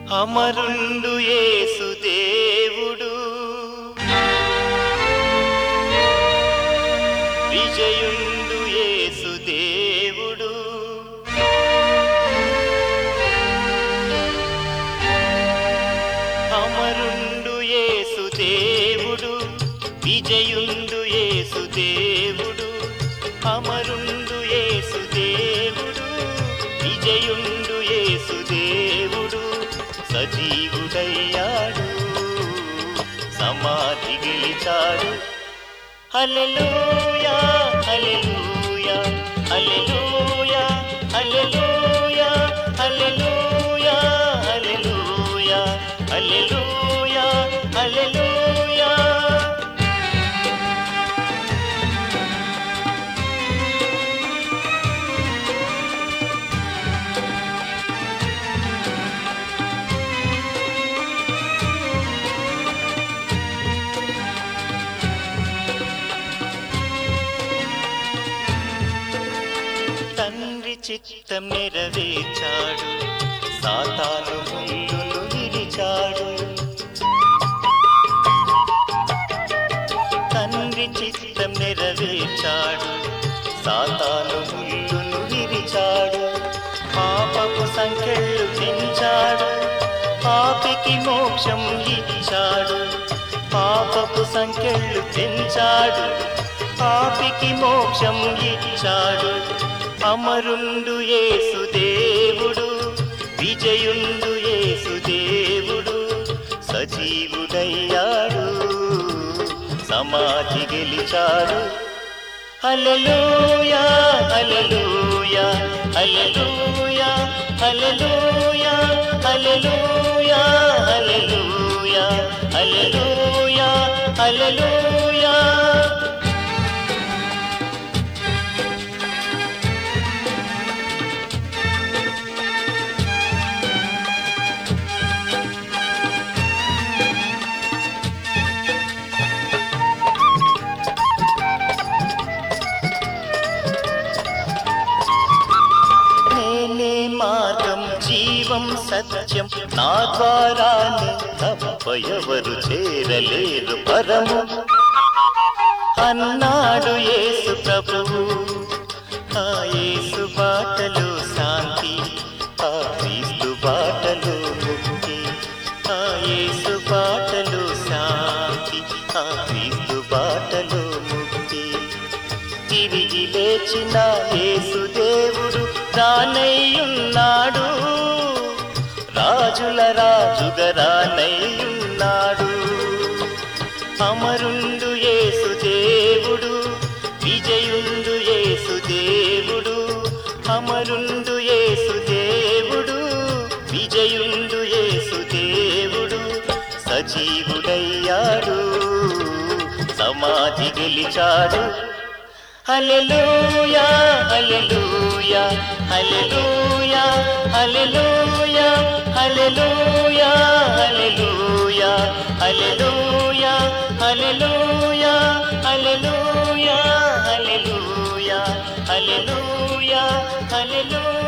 అమరుండు యేసు దేవుడు విజయుండు యేసు దేవుడు అమరుండు యేసు దేవుడు విజయుండు యేసు దేవుడు అమరుండు యేసు దేవుడు విజయుండు యేసు దేవుడు సజీవుడయ్యాడు సమాధి గెలిచాడు హల్లెలూయా హల్లెలూయా హల్లెలూయా హల్లెలూయా హల్లెలూయా హల్లెలూయా హల్లెలూయా హల్లెలూయా తండ్రి చిత్తం నెరవేర్చాడు సాతాను ముళ్ళును విరిచాడు తండ్రి చిత్తం నెరవేర్చాడు సాతాను ముళ్ళును విరిచాడు పాపపు సంఖ్యలు పెంచాడు పాపికి మోక్షం ఇచ్చాడు పాపపు సంఖ్యలు పెంచాడు పాపికి మోక్షం ఇచ్చాడు అమరుండు యేసు దేవుడు విజయుండు యేసు దేవుడు సజీవుడయ్యాడు సమాధి గెలిచాడు హల్లెలూయా హల్లెలూయా హల్లెలూయా హల్లెలూయా హల్లెలూయా హల్లెలూయా హల్లెలూయా హల్లెలూయా నేనే మార్గం జీవం సత్యం నా ద్వారానే తప్ప ఎవరు చేరలేరు పరము అన్నాడు యేసు ప్రభువు ఆ యేసు బాటలో శాంతి ఆ క్రీస్తు బాటలో ముక్తి ఆ యేసు బాటలో శాంతి ఆ క్రీస్తు బాటలో ముక్తి తిరిగి లేచిన యేసు దేవుడు రానయ్యున్నాడు రాజుల రాజుగా రానయ్యున్నాడు అమరుండు యేసు దేవుడు విజయుండు యేసు దేవుడు అమరుండు యేసు దేవుడు విజయుండు యేసు దేవుడు సజీవుడయ్యాడు సమాధి గెలిచాడు హల్లెలూయా హల్లెలూయా హల్లెలూయా హల్లెలూయా హల్లెలూయా హల్లెలూయా హల్లెలూయా హల్లెలూయా హల్లెలూయా హల్లెలూయా హల్లెలూయా హల్లెలూయా